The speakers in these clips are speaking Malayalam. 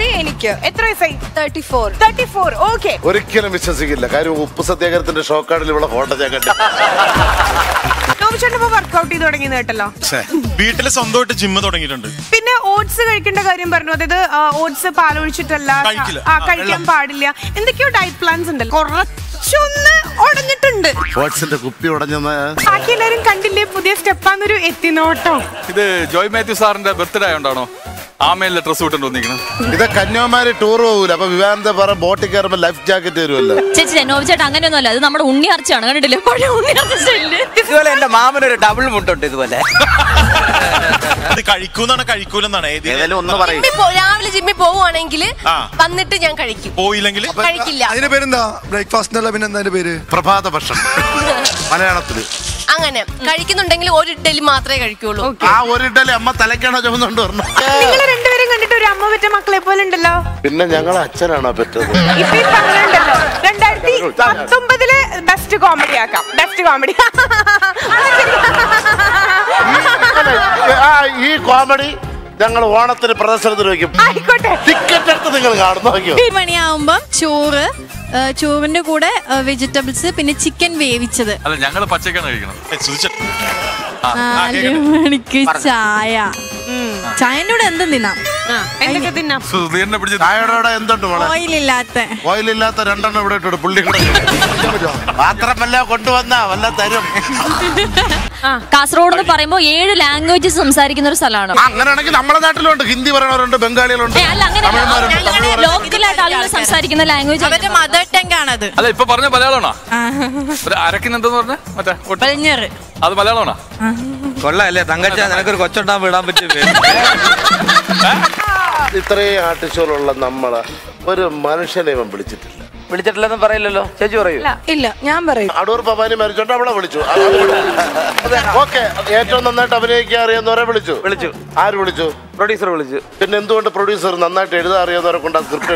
ബേബി എനിക്ക് എത്ര വയസ്സായി thirty four thirty four okay ഒരിക്കലും വിശ്വസിക്കില്ല കാര്യം ഉപ്പ് സത്യാഗ്രഹത്തിന്റെ ഷോക്കാർഡിൽ ഇവിടെ ഫോട്ടോ ഞാൻ കണ്ടു നോമിച്ചേട്ടൻ ഇപ്പൊ വർക്ക്ഔട്ട് ചെയ്ത് തുടങ്ങി കേട്ടല്ലോ വീട്ടില് സ്വന്തമായിട്ട് ജിമ്മ് തുടങ്ങിയിട്ടുണ്ട് പിന്നെ ഓട്സ് കഴിക്കേണ്ട കാര്യം പറഞ്ഞു അതായത് ഓട്സ് പാലൊഴിച്ചിട്ടല്ല കഴിക്കില്ല. ആ ആ, കഴിക്കാൻ വെള്ളം. പാടില്ല എന്തൊക്കെയോ ഡയറ്റ് പ്ലാൻസ് ഉണ്ടല്ലോ കുറച്ചൊന്ന് ഉടഞ്ഞിട്ടുണ്ട് വാട്സിന്റെ കുപ്പി ഉടഞ്ഞെന്ന് ബാക്കി എല്ലാരും കണ്ടില്ലേ പുതിയ സ്റ്റെപ്പാന്നൊരു എത്തിനോട്ടോ ഇത് ജോയ് മാത്യു സാറിന്റെ ബർത്ത്ഡേ ആയോണ്ടാണോ ആമയിലെ ഡ്രസ് ഇട്ടുണ്ട് വന്നിരിക്കണം ഇത് കന്യാകുമാരി ടൂർ പോകൂല അപ്പൊ വിവാനത്തെ പറ ബോട്ടിൽ കയറുമ്പോ ലൈഫ് ജാക്കറ്റ് വരുമല്ലോ ചേച്ചി നോബി ചേട്ടാ അങ്ങനെയൊന്നുമല്ല അത് നമ്മുടെ ഉണ്ണിയാർച്ചയാണ് കണ്ടിട്ടില്ലേ പഴയ ഉണ്ണിയാർച്ച സ്റ്റൈലില് ഇതുപോലെ എന്റെ മാമനൊരു ഡബിൾ മുട്ടുണ്ട് ഇതുപോലെ അത് കഴിക്കൂന്നാണ് കഴിക്കൂലെന്നാണ് ഏത് ഏതായാലും ഒന്ന് പറയും ജിമ്മിൽ പോ- രാവിലെ ജിമ്മിൽ പോവുകയാണെങ്കിൽ ആ. വന്നിട്ട് ഞാൻ കഴിക്കും പോയില്ലെങ്കിൽ കഴിക്കില്ല അതിന്റെ പേരെന്താ ബ്രേക്ക്ഫാസ്റ്റിനല്ല പിന്നെ എന്താ അതിന്റെ പേര് പ്രഭാത ഭക്ഷണം മലയാളത്തില് അങ്ങനെ കഴിക്കുന്നുണ്ടെങ്കിൽ ഒരു ഇഡ്ഡലി മാത്രമേ കഴിക്കുള്ളൂ ആ ഒരു ഇഡലി അമ്മ തലക്കാണോ ചുമന്നുകൊണ്ട് വരണം നിങ്ങൾ രണ്ടുപേരും കണ്ടിട്ട് ഒരു അമ്മ പറ്റ മക്കളെ പോലെ ഉണ്ടല്ലോ പിന്നെ ഞങ്ങൾ അച്ഛനാണോ പറ്റത് ഇപ്പൊ ഈ പറഞ്ഞുണ്ടല്ലോ രണ്ടായിരത്തി പത്തൊമ്പതില് ബെസ്റ്റ് കോമഡി ആക്കാം ബെസ്റ്റ് കോമഡി ആ ഈ കോമഡി ഞങ്ങൾ ഓണത്തിന് പ്രദർശനത്തിന് വയ്ക്കും ആയിക്കോട്ടെ ടിക്കറ്റ് എടുത്ത് നിങ്ങൾ കാണുന്നു നോക്കിയോ ഒരു മണിയാവുമ്പം ചോറ് ആ, ചോറിന്റെ കൂടെ വെജിറ്റബിൾസ് പിന്നെ ചിക്കൻ വേവിച്ചത് അല്ല ഞങ്ങള് പച്ചക്കാണ് കഴിക്കണം സുധിച്ചേട്ടൻ നാല് മണിക്ക് ചായ ചായന്റെ കൂടെ എന്തും തിന്നാം എന്തൊക്കെ തിന്നാം സുധീറിനെ പിടിച്ച് ചായയുടെ എന്തുണ്ട് മോളെ ഓയിലില്ലാത്ത ഓയിലില്ലാത്ത രണ്ടെണ്ണം ഇവിടെ ഇട്ടു പുള്ളി കൂടെ മാത്രമല്ല കൊണ്ടുവന്ന വല്ല തരും കാസർഗോഡ് എന്ന് പറയുമ്പോൾ ഏഴ് ലാംഗ്വേജസ് സംസാരിക്കുന്ന ഒരു സ്ഥലമാണ് ആ, അങ്ങനെയാണെങ്കിൽ നമ്മുടെ നാട്ടിലുണ്ട് ഹിന്ദി പറയണവരുണ്ട് ബംഗാളികളുണ്ട് ഏ, അല്ല അങ്ങനെ തമിഴന്മാരുണ്ട് തമിഴ് ലോക്കലായിട്ട് ആളുകൾ സംസാരിക്കുന്ന ലാംഗ്വേജ് അവരുടെ മദർ ടങ് ആണത് അല്ല ഇപ്പൊ പറഞ്ഞ മലയാളമാണോ ഒരു അരക്കിന് എന്തെന്ന് പറഞ്ഞ മറ്റേ ഒട്ട്. പഴഞ്ഞറ് അത് മലയാളമാണോ കൊള്ളാല്ലേ തങ്കച്ച നിനക്കൊരു കൊച്ചുണ്ടാകുമ്പോ ഇടാൻ പറ്റും ഇത്രയും ആർട്ടിസ്റ്റുകളുള്ള നമ്മള് ഒരു മനുഷ്യനെ ഇവൻ വിളിച്ചിട്ടില്ല വിളിച്ചിട്ടില്ലെന്ന് പറയില്ലല്ലോ ചേച്ചി പറയൂ ഇല്ല ഞാൻ പറയും അടൂർ പവാനി മരിച്ചോണ്ട് അവളെ വിളിച്ചു ഓക്കെ ഏറ്റവും നന്നായിട്ട് അഭിനയിക്കാൻ അറിയാവുന്നവരെ വിളിച്ചു വിളിച്ചു ആര് വിളിച്ചു പ്രൊഡ്യൂസർ വിളിച്ചു പിന്നെ എന്തുകൊണ്ട് പ്രൊഡ്യൂസർ നന്നായിട്ട് എഴുതാൻ അറിയാവുന്നവരെ കൊണ്ട് ആ സ്ക്രിപ്റ്റ്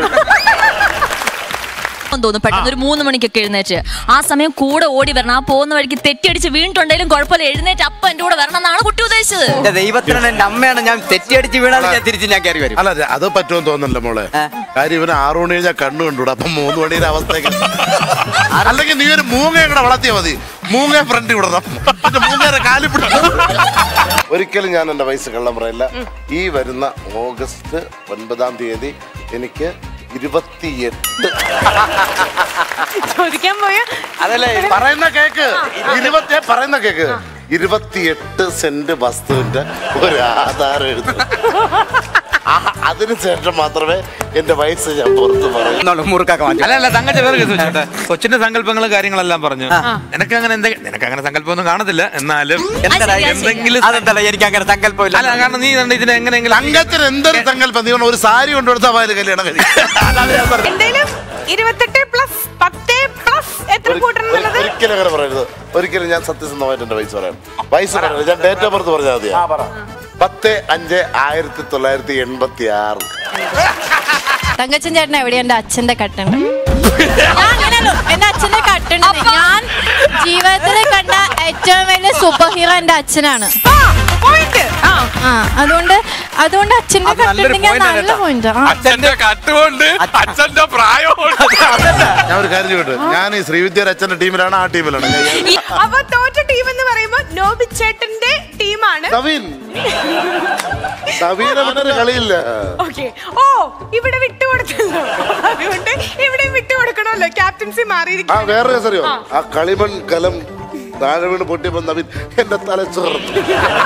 തോന്നും പെട്ടെന്ന് ഒരു മൂന്ന് മണിക്കൊക്കെ എഴുന്നേറ്റ് ആ സമയം കൂടെ ഓടി വരണം ആ പോകുന്ന വഴിക്ക് തെറ്റിയടിച്ച് വീണിട്ടുണ്ടെങ്കിലും കുഴപ്പമില്ല എഴുന്നേറ്റ് അപ്പൊ എന്റെ കൂടെ വരണം എന്നാണ് കുട്ടി ഉദ്ദേശിച്ചത് എന്റെ ദൈവത്തിനാണ് എന്റെ അമ്മയാണ് ഞാൻ തെറ്റിയടിച്ച് വീണാലും ഞാൻ തിരിച്ച് ഞാൻ കയറി വരും അല്ല അത് പറ്റുമെന്ന് തോന്നുന്നില്ല മോളെ കാര്യം ഇവന് ആറു മണി കഴിഞ്ഞാൽ കണ്ണു കണ്ടുകൂടാ അപ്പൊ മൂന്ന് മണിയുടെ അവസ്ഥയൊക്കെ അല്ലെങ്കിൽ നീ ഒരു മൂങ്ങയും കൂടെ വളർത്തിയാ മതി മൂങ്ങ ഫ്രണ്ട് വിടണം എന്നിട്ട് മൂങ്ങയുടെ കാലി പിടിക്കണം ഒരിക്കലും ഞാൻ എന്റെ വയസ്സ് കള്ളം പറയില്ല ഈ വരുന്ന ഓഗസ്റ്റ് ഒൻപതാം തീയതി എനിക്ക് ഇരുപത്തിയെട്ട് ചോദിക്കാൻ പോയ അതല്ലേ പറയുന്ന കേക്ക് ഇരുപത്തി പറയുന്ന കേക്ക് ഇരുപത്തിയെട്ട് സെന്റ് വസ്തുവിന്റെ ഒരു ആധാരം എഴുതും ആ, അതിനുശേഷം മാത്രമേ എന്റെ വയസ്സ് ഞാൻ പുറത്ത് പറയൂ മുറുക്കാക്ക അല്ല അല്ല തങ്കച്ച വേറെ കേസ് വെച്ചോട്ടെ കൊച്ചിന്റെ സങ്കല്പങ്ങളും കാര്യങ്ങളെല്ലാം പറഞ്ഞു നിനക്ക് അങ്ങനെ എന്തെങ്കിലും നിനക്ക് അങ്ങനെ സങ്കല്പമൊന്നും കാണത്തില്ല എന്നാലും എന്തെങ്കിലും അതെന്താ എനിക്ക് അങ്ങനെ സങ്കല്പമില്ല അല്ല കാരണം നീ കണ്ട് ഇതിന് എങ്ങനെയെങ്കിലും തങ്കത്തിന് എന്തൊരു സങ്കല്പം നീ ഒരു സാരി കൊണ്ടുകൊടുത്താൽ പോയത് കല്യാണം കഴിയും അല്ലാതെ ഞാൻ പറഞ്ഞു. എന്തായാലും ഇരുപത്തെട്ട് പ്ലസ് പത്ത് പ്ലസ് എത്ര ഒരു- കൂട്ടണം ഒരു- എന്നുള്ളത് ഒരിക്കലും അങ്ങനെ പറയരുത് ഒരിക്കലും ഞാൻ സത്യസന്ധമായിട്ട് എന്റെ വയസ്സ് പറയാം വയസ്സ് പറയരുത് ഞാൻ ഡേറ്റ് ഓഫ് ബർത്ത് പറഞ്ഞാൽ മതിയാ പത്ത് അഞ്ച് ആയിരത്തി തൊള്ളായിരത്തി എൺപത്തി ആറ് തങ്കച്ചൻ ചേട്ടൻ എവിടെയാ എന്റെ അച്ഛന്റെ കട്ടുണ്ട് ഞാൻ അങ്ങനെയല്ലോ എന്റെ അച്ഛന്റെ കട്ടുണ്ട് ഞാൻ ജീവിതത്തിൽ കണ്ട ഏറ്റവും വലിയ സൂപ്പർ ഹീറോ എന്റെ അച്ഛനാണ് പോയിന്റ് ആ ആ അതുകൊണ്ട് അതുകൊണ്ട് അച്ഛന്റെ അത് നല്ലൊരു കട്ടുണ്ടെങ്കിൽ point ആണ് നല്ല കേട്ടോ. പോയിന്റ് അച്ഛന്റെ കട്ടുകൊണ്ട് അച്ഛന്റെ പ്രായമുണ്ട് ഞാൻ ഒരു കാര്യം ചോദിക്കട്ടെ ഞാൻ ഈ ശ്രീവിദ്യയുടെ അച്ഛന്റെ ടീമിലാണ് ആ ടീമിലാണ് ഞാൻ- അപ്പൊ തോറ്റ ടീം എന്ന് പറയുമ്പോ നോബിച്ചേട്ടന്റെ ടീമാണ് നവീൻ നവീന പിന്നെ കളിയില്ല ഓക്കെ ഓ ഇവിടെ വിട്ടുകൊടുത്തല്ലോ അതുകൊണ്ട് ഇവിടെ വിട്ടുകൊടുക്കണമല്ലോ ക്യാപ്റ്റൻസി ആ മാറിയിരിക്കും വേറെ കേസറിയോ ആ കളിമൺ കലം താഴെ വീണ് പൊട്ടിയപ്പോ നവീൻ എന്റെ തല ചോർന്നു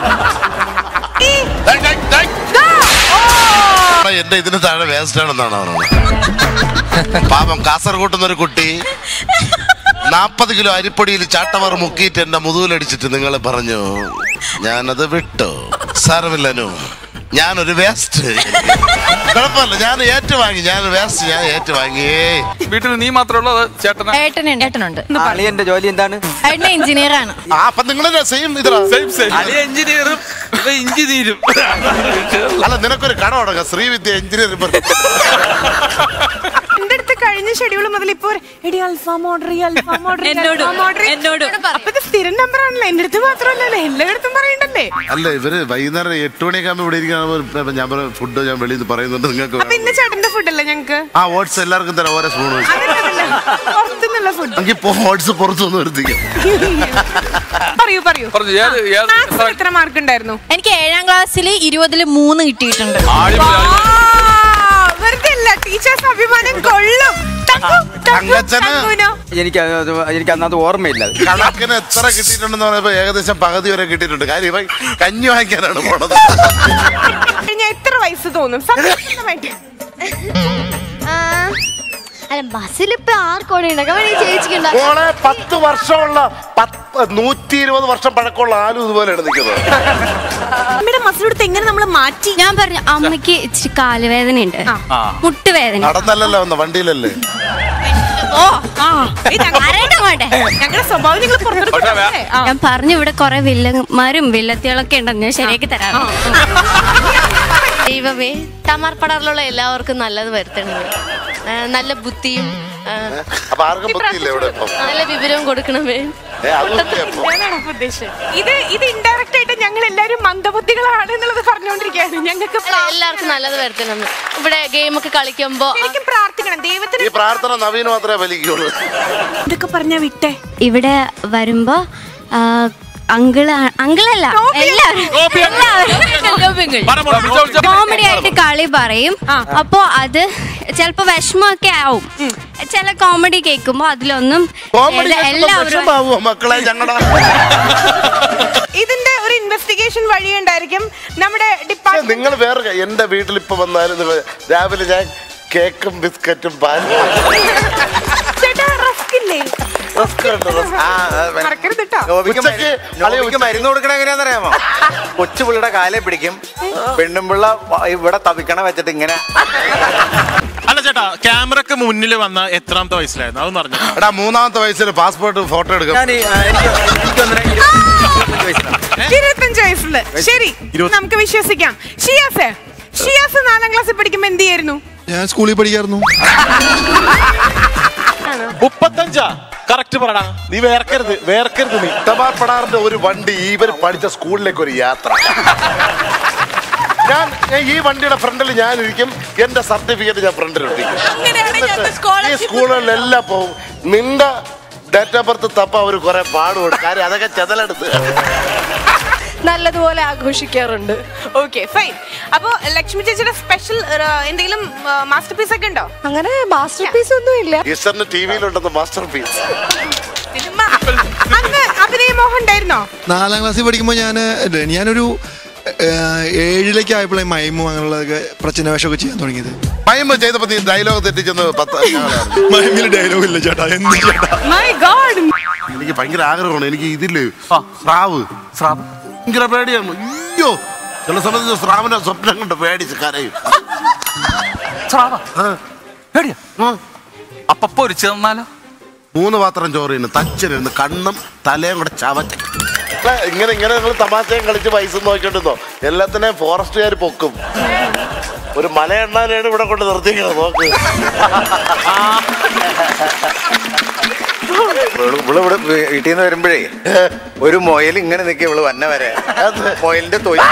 എന്റെ ഇതിന് താഴെ വേസ്റ്റ് ആണെന്നാണ് പറഞ്ഞത് പാപം കാസർഗോട്ടുന്ന ഒരു കുട്ടി നാപ്പത് കിലോ അരിപ്പൊടിയിൽ ചാട്ടവർ മുക്കിയിട്ട് എന്റെ മുതുകിലടിച്ചിട്ട് നിങ്ങൾ പറഞ്ഞു ഞാനത് വിട്ടു സാരമില്ലനു ഞാനൊരു വേസ്റ്റ് കുഴപ്പമില്ല ഞാൻ ഏറ്റുവാങ്ങി ഞാൻ വേസ്റ്റ് ഞാൻ ഏറ്റുവാങ്ങിയേ വീട്ടിൽ നീ മാത്രമേ ഉള്ളൂ അത് ചേട്ടനാ ഏട്ടനുണ്ട് ഏട്ടനുണ്ട് അളിയന്റെ ജോലി എന്താണ് ഏട്ടൻ എഞ്ചിനീയർ ആണ് ആ അപ്പൊ നിങ്ങൾ സെയിം ഇതാ സെയിം സെയിം അലി എഞ്ചിനീയറും ഇപ്പൊ ഇഞ്ചി തീരും അല്ല നിനക്കൊരു കട തുടങ്ങാം ശ്രീവിദ്യ എഞ്ചിനീയറിംഗ് എന്റെ അടുത്ത് കഴിഞ്ഞ ഷെഡ്യൂൾ മുതൽ ഇപ്പൊ ഒരു, എടി അൽഫാം ഓർഡർ അൽഫാം ഓർഡർ എന്നോടും, എന്നോടും. അപ്പൊ ഇത് സ്ഥിരം നമ്പർ ആണല്ലോ എന്റെ അടുത്ത് മാത്രമല്ലല്ലോ എല്ലായിടത്തും പറയണ്ടല്ലേ അല്ല ഇവര് വൈകുന്നേരം എട്ട് മണിയൊക്കെ ആകുമ്പോൾ ഇവിടെ ഇരിക്കുന്ന ഞാൻ പറയും ഫുഡ് ഞാൻ വെളിയിൽ നിന്ന് പറയുന്നുണ്ട് നിങ്ങൾക്ക് അപ്പൊ ഇന്ന് ചേട്ടന്റെ ഫുഡ് അല്ലേ ഞങ്ങക്ക് ആ ഓട്സ് എല്ലാവർക്കും തരാം ഓരോ സ്പൂൺ വെച്ച് പുറത്തുനിന്നുള്ള ഫുഡ് എനിക്ക് ഇപ്പൊ ഓട്സ് പുറത്തുനിന്ന് വരുത്തിക്കാം പറയൂ പറയൂ പറഞ്ഞു ഏത് ഏത് മാത്സിൽ എത്ര മാർക്ക് ഉണ്ടായിരുന്നു എനിക്ക് ഏഴാം ക്ലാസ്സിൽ ഇരുപതിൽ മൂന്ന് കിട്ടിയിട്ടുണ്ട് ആടിപൊളി, ആടിപൊളി. വെറുതെ അല്ല ടീച്ചേഴ്സ് അഭിമാനം കൊള്ളും തങ്കു, തങ്കു, തങ്കച്ചന് തങ്കുവിനോ? എനിക്ക് അത് എനിക്ക് അന്നത് ഓർമ്മയില്ല അത്. കണക്കിന് എത്ര കിട്ടിയിട്ടുണ്ടെന്ന് പറയുമ്പോ ഏകദേശം പകുതി വരെ കിട്ടിയിട്ടുണ്ട് കാര്യം ഇവൻ കഞ്ഞി വാങ്ങിക്കാനാണ് പോണത് കഴിഞ്ഞ എത്ര വയസ്സ് തോന്നും സത്യസന്ധമായിട്ട് അല്ല ബസ്സിലിപ്പോ ആർക്കോടെ ഉണ്ടാക്കാം ചേച്ചിക്ക് മോളെ പത്ത് വർഷമുള്ള പത്ത് നൂറ്റി ഇരുപത് വർഷം പഴക്കമുള്ള ആലും ഇതുപോലെയാണ് നിൽക്കുന്നത് അമ്മയുടെ മസിലെടുത്ത് എങ്ങനെ നമ്മൾ മാറ്റി ഞാൻ പറഞ്ഞു അമ്മയ്ക്ക് ഇച്ചിരി കാലുവേദന ഉണ്ട് ആ മുട്ടുവേദന നടന്നല്ലല്ലോ വന്ന വണ്ടിയിലല്ലേ ഓ ആ ഏയ് ഞങ്ങ- അറിയട്ടെ അങ്ങോട്ടെ. ഞങ്ങളുടെ സ്വഭാവം നിങ്ങൾ പുറത്തെടുത്ത് പക്ഷേ വേ- പറയല്ലേ? ആ. ഞാൻ പറഞ്ഞു ഇവിടെ കുറെ വില്ലന്മാരും വില്ലത്തികളൊക്കെ ഉണ്ടെന്ന് ഞാൻ ശരിയാക്കി തരാം ദൈവമേ തമാർപ്പടാറിലുള്ള എല്ലാവർക്കും നല്ലത് വരുത്തണമേ ആ, നല്ല ബുദ്ധിയും ആ, അപ്പൊ ആർക്കും ബുദ്ധിയില്ല ഇവിടെ ഇപ്പം നല്ല വിവരവും കൊടുക്കണമേ ഏ അതൊക്കെ ഇപ്പൊ ഞാനാണ് അപ്പൊ ഉദ്ദേശിച്ചത്. ഇത് ഇത് ഇൻഡയറക്റ്റ് ആയിട്ട് ഞങ്ങൾ എല്ലാരും മന്ദബുദ്ധികളാണ് എന്നുള്ളത് പറഞ്ഞുകൊണ്ടിരിക്കുകയാണ് ഞങ്ങൾക്ക് അല്ല, എല്ലാവർക്കും നല്ലത് വരുത്തണം ഇവിടെ ഗെയിമൊക്കെ കളിക്കുമ്പോ ശരിക്കും പ്രാർത്ഥിക്കണം ദൈവത്തിന് ഈ പ്രാർത്ഥന നവീന് മാത്രമേ ഫലിക്കുള്ളൂ ഇതൊക്കെ പറഞ്ഞാ വിട്ടേ ഇവിടെ വരുമ്പോ ആ, അങ്കിള് അങ്കിളല്ല എല്ലാവരും കോമഡി ആയിട്ട് കളി പറയും അപ്പോ അത് ചിലപ്പോ വിഷമമൊക്കെ ആവും ചില കോമഡി കേൾക്കുമ്പോ അതിലൊന്നും കോമഡി എല്ലാ- എല്ലാവരും വിഷമാവോ മക്കളെ ഞങ്ങളുടെ ഇതിന്റെ ഒരു ഇൻവെസ്റ്റിഗേഷൻ വഴിയുണ്ടായിരിക്കും നമ്മുടെ ഡിപ്പാർട്ട്മെന്റ് നിങ്ങൾ വേറെ ക- എന്റെ വീട്ടിൽ ഇപ്പൊ വന്നാലും നിങ്ങൾ രാവിലെ ഞാൻ കേക്കും ബിസ്ക്കറ്റും പാലും ചേട്ടാ റസ്ക് ഇല്ലേ റസ്ക് ഉണ്ട്, റസ്ക്. മറക്കരുത് കേട്ടോ നോബിക്ക് ഉച്ചയ്ക്ക് മരുന്ന് നോബിക്ക് ഉച്ചയ്ക്ക് മരുന്ന് കൊടുക്കണ എങ്ങനെയാണെന്നറിയാമോ കൊച്ചുപിള്ളയുടെ കാലെ പിടിക്കും പെണ്ണുമ്പിള്ള വ- ഇവിടെ തവിക്കണ വെച്ചിട്ട് ഇങ്ങനെ അല്ല ചേട്ടാ ക്യാമറക്ക് മുന്നിൽ വന്ന എത്രാമത്തെ വയസ്സിലായിരുന്നു അതൊന്നും അറിഞ്ഞു എടാ മൂന്നാമത്തെ വയസ്സിൽ പാസ്പോർട്ട് ഫോട്ടോ എടുക്കാം ഞാൻ ഈ, ആ, എനിക്ക് എനിക്കൊന്നര ഇരുപത്തഞ്ച് വയസ്സിലാണ് ഇരുപത്തഞ്ച് വയസ്സില് ശരി ഇരുപത്തി- നമുക്ക് വിശ്വസിക്കാം ഷിയാസ് ഷിയാസ് നാലാം ക്ലാസ്സിൽ പഠിക്കുമ്പോ എന്ത് ചെയ്യായിരുന്നു ഞാൻ സ്കൂളിൽ പഠിക്കായിരുന്നു മുപ്പത്തഞ്ചാ കറക്റ്റ് പറടാ നീ വേർക്കരുത് വേർക്കരുത് നീ ഇഷ്ടമാപ്പെടാറിന്റെ ഒരു വണ്ടി ഇവർ പഠിച്ച സ്കൂളിലേക്ക് ഒരു യാത്ര ഞാൻ ഞാൻ ഈ വണ്ടിയുടെ ഫ്രണ്ടിൽ ഞാൻ ഇരിക്കും എന്റെ സർട്ടിഫിക്കറ്റ് ഞാൻ ഫ്രണ്ടിൽ ഒട്ടിക്കും എന്നിട്ട് ഈ സ്കൂളുകളിലെല്ലാം പോകും നിന്റെ ഡേറ്റ് ഓഫ് ബർത്ത് തപ്പ അവർ കുറെ പാടുപെടും കാര്യം അതൊക്കെ ചെതലെടുത്ത് നല്ലതുപോലെ ആഘോഷിക്കാറുണ്ട് ഓക്കെ ഫൈൻ അപ്പോ ലക്ഷ്മി ചേച്ചിയുടെ സ്പെഷ്യൽ എന്തെങ്കിലും മാസ്റ്റർ പീസ് ഒക്കെ ഉണ്ടോ അങ്ങനെ മാസ്റ്റർ പീസ് ഒന്നും ഇല്ല ഈസ്റ്ററിന് ടി വിയിലുണ്ടെന്ന് മാസ്റ്റർ പീസ് സിനിമ അന്ന് അഭിനയ മോഹൻ ഉണ്ടായിരുന്നോ നാലാം ക്ലാസ്സിൽ പഠിക്കുമ്പോൾ ഞാൻ ഞാനൊരു ഏഹ്, ഏഴിലേക്ക് ആയപ്പോഴേ മൈമും അങ്ങനെയുള്ളതൊക്കെ പ്രശ്ന വേഷമൊക്കെ ചെയ്യാൻ തുടങ്ങിയത് മൈമ ചെയ്തപ്പോ നീ ഡയലോഗ് തെറ്റിച്ചെന്ന് പത്ത് ഞങ്ങളറിഞ്ഞു. മൈമിൽ ഡയലോഗ് ഇല്ല ചേട്ടാ എന്ത് ചേട്ടാ മൈ ഗോഡ് എനിക്ക് ഭയങ്കര ആഗ്രഹമാണ് എനിക്ക് ഇതില്ലേ സ്രാവ് സ്രാവ് ഭയങ്കര പേടിയാണ് അയ്യോ ചില സമയത്ത് സ്രാവിന്റെ സ്വപ്നം കൊണ്ട് പേടിച്ച് കരയും സ്രാവ ആ, പേടിയാ ആ. അപ്പൊ പൊരിച്ചു തന്നാലോ മൂന്ന് പാത്രം ചോറ് തിന്നു തച്ചിരുന്ന് കണ്ണും തലയും കൂടെ ചവച്ച് അല്ല, ഇങ്ങനെ ഇങ്ങനെ നിങ്ങൾ തമാശയും കളിച്ച് പൈസ നോക്കിയിട്ടുണ്ടോ എല്ലാത്തിനെയും ഫോറസ്റ്റുകാർ പൊക്കും ഒരു മലയെണ്ണാനാണ് ഇവിടെ കൊണ്ട് നിർത്തിക്കുന്നത് നോക്ക് ഇവള് ഇവള് ഇവിടെ വീട്ടിൽ നിന്ന് വരുമ്പോഴേ ഒരു മൊയൽ ഇങ്ങനെ നിൽക്കുക ഇവള് വന്ന വരെ മൊയലിന്റെ തൊയ്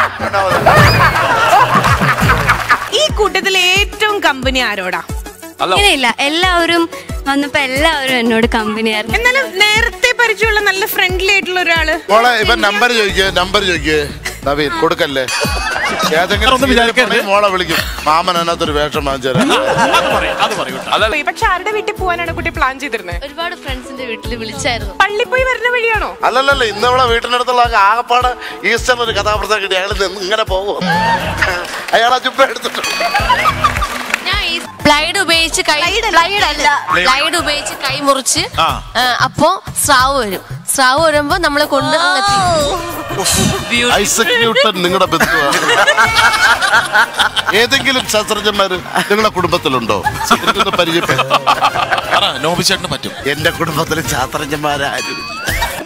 ഈ കൂട്ടത്തിൽ ഏറ്റവും കമ്പനി ആരോടാ അല്ല ഇങ്ങനെയില്ല എല്ലാവരും വന്നപ്പോ എല്ലാവരും എന്നോട് കമ്പനിയായിരുന്നു എന്നാലും നേരത്തെ പരിചയമുള്ള നല്ല ഫ്രണ്ട്ലി ആയിട്ടുള്ള ഒരാള് മോളെ ഇവൻ നമ്പർ ചോദിക്കേ നമ്പർ ചോദിക്കേ നവീൻ കൊടുക്കല്ലേ ഏതെങ്കിലും ഒന്നും serial വിചാരിക്കരുത്. പണി മോളെ വിളിക്കും മാമൻ അതിനകത്തൊരു വേഷം വാങ്ങിച്ചു തരാം അത് പറയും അത് പറയും കേട്ടോ. അല്ല പോയി. പക്ഷെ ആരുടെ വീട്ടിൽ പോകാനാണ് കുട്ടി പ്ലാൻ ചെയ്തിരുന്നത് ഒരുപാട് ഫ്രണ്ട്സിന്റെ വീട്ടിൽ വിളിച്ചായിരുന്നു പള്ളി പോയി വരുന്ന വഴിയാണോ അല്ലല്ലല്ല ഇന്ന് ഇവിടെ വീട്ടിനടുത്തുള്ള ആ ആകപ്പാട് ഈസ്റ്ററിന് ഒരു കഥാപ്രസംഗം കിട്ടി അയാൾ നിന്ന് ഇങ്ങനെ പോകും അയാൾ ആ ചുപ്പ എടുത്തിട്ടുണ്ട് ഞാൻ ഈ ബ്ലൈഡ് ഉപയോഗിച്ച് കൈ ബ്ലൈഡ് അല്ല ബ്ലൈഡ് ഉപയോഗിച്ച് കൈ മുറിച്ച് ആ. ആ, അപ്പോ സ്രാവ് വരും സ്രാവ് വരുമ്പോ നമ്മളെ കൊണ്ട് അങ്ങെത്തി ഐസക് ന്യൂട്ടൺ നിങ്ങളുടെ ബന്ധുവാണ് ഏതെങ്കിലും ശാസ്ത്രജ്ഞന്മാര് നിങ്ങളുടെ കുടുംബത്തിലുണ്ടോ എനിക്കൊന്ന് പരിചയപ്പെടും പറ നോബി ചേട്ടന് പറ്റും എന്റെ കുടുംബത്തിലെ ശാസ്ത്രജ്ഞന്മാരാരും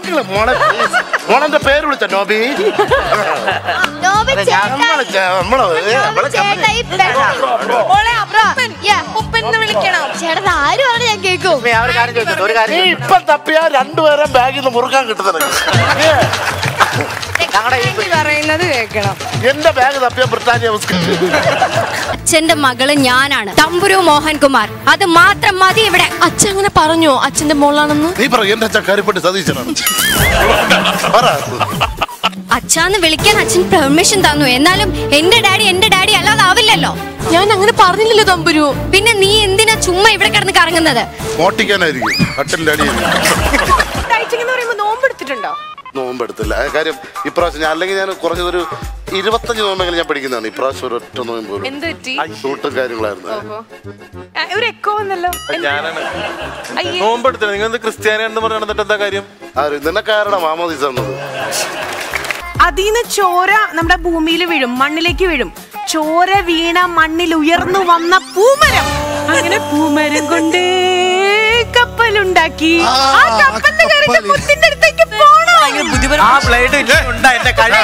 മക്കള് മോളെ please. മോളെന്റെ പേര് വിളിച്ച നോബി നോബി ചേട്ടാ നമ്മള് ചെ- നമ്മള് നമ്മള് ചേട്ടാ ഈ മോളെ അപ്പൻ ഉപ്പൻ എന്ന് വിളിക്കണം ചേട്ടാ ആര് പറഞ്ഞു ഞാൻ കേൾക്കും ഒരു കാര്യം ചോദിച്ചത് ഒരു നീ കാര്യം ഇപ്പം തപ്പിയാ രണ്ടുപേരെ ബാഗിൽ നിന്ന് മുറുക്കാൻ കിട്ടുന്നത് ഞങ്ങളുടെ ഈ പറയുന്നത് കേൾക്കണം എന്റെ ബാഗ് തപ്പിയ ബ്രിട്ടാനിയ ബിസ്ക്കറ്റ് അച്ഛന്റെ മകള് ഞാനാണ് തമ്പുരു മോഹൻകുമാർ അത് മാത്രം മതി ഇവിടെ അച്ഛൻ അങ്ങനെ പറഞ്ഞോ അച്ഛന്റെ മോളാണെന്ന് നീ പറ എന്റെ അച്ഛൻ കാര്യപ്പെട്ട് സതീശനാണ് പറ അച്ഛാന്ന് വിളിക്കാൻ അച്ഛൻ പെർമിഷൻ തന്നു എന്നാലും എന്റെ ഡാഡി എന്റെ ഡാഡി അല്ലാതെ ആവില്ലല്ലോ ഞാൻ അങ്ങനെ പറഞ്ഞില്ലല്ലോ തമ്പുരു പിന്നെ നീ എന്തിനാ ചുമ്മാ ഇവിടെ കിടന്ന് കറങ്ങുന്നത് മോട്ടിക്കാനായിരിക്കും കട്ടിലിന്റെ അടിയിൽ ഡയറ്റിംഗ് എന്ന് പറയുമ്പോൾ നോമ്പെടുത്തിട്ടുണ്ടോ നോമ്പെടുത്തില്ല ആ കാര്യം ഇപ്രാവശ്യം ഞാൻ അല്ലെങ്കിൽ ഞാൻ കുറഞ്ഞതൊരു ഇരുപത്തഞ്ച് നോമ്പെങ്കിലും ഞാൻ പഠിക്കുന്നതാണ് ഇപ്രാവശ്യം ഒരു ഒറ്റ നോമ്പ് പോലും എന്ത് പറ്റി ഷൂട്ടും കാര്യങ്ങളായിരുന്നു ഓഹോ ആ, ഒരു എക്കോ വന്നല്ലോ എന്ത്? ഞാനാണ് അയ്യേ. നോമ്പെടുത്തില്ല നിങ്ങൾ എന്ത് ക്രിസ്ത്യാനിയാണെന്ന് പറഞ്ഞു നടന്നിട്ട് എന്താ കാര്യം ആര് നിനക്കാരുടെ മാമോദിസ എന്നത് അതീന്ന് ചോര നമ്മുടെ ഭൂമിയിൽ വീഴും മണ്ണിലേക്ക് വീഴും ചോര വീണ മണ്ണിൽ ഉയർന്നു വന്ന പൂമരം അങ്ങനെ പൂമരം കൊണ്ട് കപ്പലുണ്ടാക്കി ആ, ആ കപ്പലിന്റെ കയറിട്ട് കപ്പല്. മുത്തിന്റെ അടുത്തേക്ക് പോണോ ആ ബ്ലേഡ് ഉണ്ടാ എന്റെ കഴി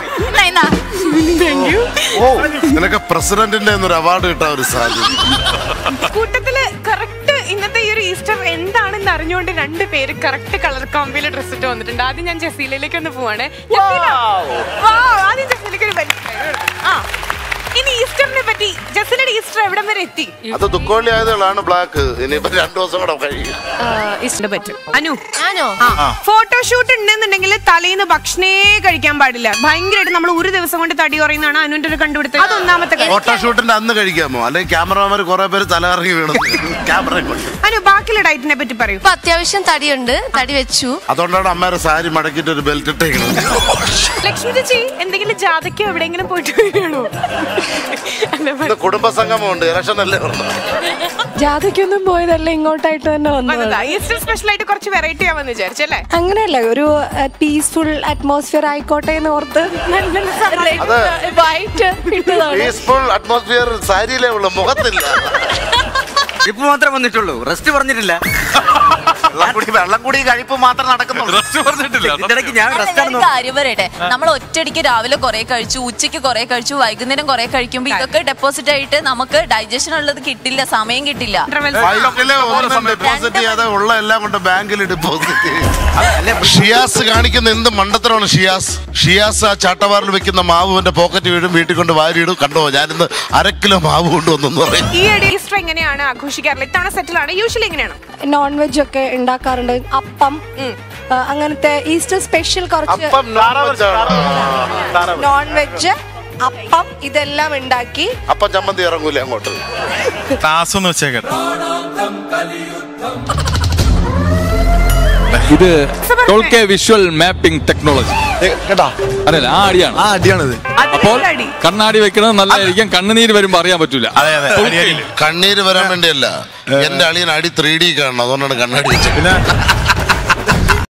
ഓ നിനക്ക് പ്രസിഡന്റിന്റെ ഒരു അവാർഡ് കിട്ടാൻ ഒരു സാധ്യത കൂട്ടത്തില് കറക്റ്റ് ഇന്നത്തെ ഈ ഒരു ഈസ്റ്റർ എന്താണെന്ന് അറിഞ്ഞുകൊണ്ട് രണ്ട് പേര് കറക്റ്റ് കളർ കോമ്പിയിൽ ഡ്രസ് ഇട്ട് വന്നിട്ടുണ്ട് ആദ്യം ഞാൻ ജസീലയിലേക്ക് ഒന്ന് പോവാണ് ജസീല. Wow, ആദ്യം ജസീലയ്ക്ക് ഒരു വലിയ കൈ കൊടുക്കാം. ആ ഇനി ഈസ്റ്ററിനെ പറ്റി ജസീലയുടെ ഈസ്റ്റർ എവിടം വരെ എത്തി അത് ദുഃഖവള്ളി ആയതുകളാണ് ബ്ലാക്ക് ഇനിയിപ്പോ രണ്ടു ദിവസം കൂടെ കഴിയും ഈസ്റ്ററിനെ പറ്റും അനു ഞാനോ ഫോട്ടോഷൂട്ട് ഉണ്ടെന്നുണ്ടെങ്കിൽ തലേന്ന് ഭക്ഷണേ കഴിക്കാൻ പാടില്ല ഭയങ്കരമായിട്ട് നമ്മൾ ഒരു ദിവസം കൊണ്ട് തടി കുറയുന്നതാണ് അനുവിന്റെ ഒരു കണ്ടുപിടുത്തം അത് ഒന്നാമത്തെ കാര്യം ഫോട്ടോഷൂട്ടിന്റെ അന്ന് കഴിക്കാമോ അല്ലെങ്കിൽ ക്യാമറമാർ കുറെ പേര് തലകറങ്ങി വീണു ക്യാമറ കൊണ്ട് അനു ബാക്കിയുള്ള ഡയറ്റിനെ പറ്റി പറയൂ ഇപ്പൊ അത്യാവശ്യം തടിയുണ്ട് തടി വെച്ചു അതുകൊണ്ടാണ് അമ്മേരെ സാരി മടക്കിയിട്ട് ഒരു ബെൽറ്റ് ഇട്ടേക്കുന്നത് ലക്ഷ്മി ചേച്ചി എന്തെങ്കിലും ജാതയ്ക്കോ എവിടെയെങ്കിലും പോയിട്ട് വരികയാണോ അല്ല, ഇന്ന് കുടുംബസംഗമമുണ്ട് ഇലക്ഷൻ അല്ലേ പറഞ്ഞത് ജാഥയ്ക്കൊന്നും പോയതല്ല ഇങ്ങോട്ടായിട്ട് തന്നെ വന്നത് വന്നതാ. ഈസ്റ്റർ സ്പെഷ്യൽ ആയിട്ട് കുറച്ച് വെറൈറ്റി ആവാന്ന് വിചാരിച്ചല്ലേ അങ്ങനെയല്ല ഒരു പീസ്ഫുൾ അറ്റ്മോസ്ഫിയർ ആയിക്കോട്ടെ എന്ന് ഓർത്ത് അത് വൈറ്റ് ഇട്ടതാണ് പീസ്ഫുൾ അറ്റ്മോസ്ഫിയർ സാരിയിലേ ഉള്ളു മുഖത്തില്ല ഇപ്പൊ മാത്രമേ വന്നിട്ടുള്ളൂ റെസ്റ്റ് പറഞ്ഞിട്ടില്ല വെള്ളം കൂടി വെള്ളം കൂടി കഴിപ്പ് മാത്രം നടക്കുന്നുള്ളൂ റെസ്റ്റ് പറഞ്ഞിട്ടില്ല ഇതിന്റെ ഇടയ്ക്ക് ഞാൻ റെസ്റ്റ് ആണ് ഞാനൊരു കാര്യം പറയട്ടെ നമ്മൾ ഒറ്റയടിക്ക് രാവിലെ കുറെ കഴിച്ചു ഉച്ചയ്ക്ക് കുറെ കഴിച്ചു വൈകുന്നേരം കുറെ കഴിക്കുമ്പോ ഇതൊക്കെ ഡെപ്പോസിറ്റ് ആയിട്ട് നമുക്ക് ഡൈജഷൻ ഉള്ളത് കിട്ടില്ല സമയം കിട്ടില്ല വൈകിട്ടിലെ ഒന്നും ഡെപ്പോസിറ്റ് ചെയ്യാതെ ഉള്ള എല്ലാം കൊണ്ട് ബാങ്കിൽ ഡെപ്പോസിറ്റ് ഷിയാസ് കാണിക്കുന്ന എന്ത് മണ്ടത്തരമാണ് ഷിയാസ് ഷിയാസ് ആ ചാട്ടവാറിൽ വെക്കുന്ന മാവ് എന്റെ പോക്കറ്റ് വീഴും വീട്ടിൽ കൊണ്ട് വാരിയിടും കണ്ടോ ഞാനിന്ന് അര കിലോ മാവ് കൊണ്ടുവന്നു പറയും ഈ ഇടയിൽ ഈസ്റ്റർ എങ്ങനെയാണ് ആഘോഷിക്കാറില്ല ഇത്തവണ സെറ്റിലാണ് യൂഷ്വലി എങ്ങനെയാണ് നോൺ വെജ് ഒക്കെ ഉണ്ടാക്കാറുണ്ട് അപ്പം ആ, അങ്ങനത്തെ ഈസ്റ്റർ സ്പെഷ്യൽ കുറച്ച് അപ്പം നോൺ വെജാണ് നോൺ വെജ് അപ്പം ഇതെല്ലാം ഉണ്ടാക്കി അപ്പം ചമ്മന്തി ഇറങ്ങൂല അങ്ങോട്ട് ക്ലാസ് ഒന്ന് വെച്ചേക്കട്ടെ ഇത് ടോൾ കെ വിഷ്വൽ മാപ്പിംഗ് ടെക്നോളജി കേട്ടാ അറിയില്ല ആ അടിയാണ് ആ അടിയാണിത് അപ്പോൾ കണ്ണാടി വെക്കണത് നല്ലതായിരിക്കും കണ്ണുനീര് വരുമ്പോ അറിയാൻ പറ്റൂല അതെ അതെ അടിയടിയില്. കണ്ണീര് വരാൻ വേണ്ടിയല്ല എന്റെ അളിയൻ അടി ത്രീ ഡി കാണണം അതുകൊണ്ടാണ് കണ്ണാടി വെച്ചത്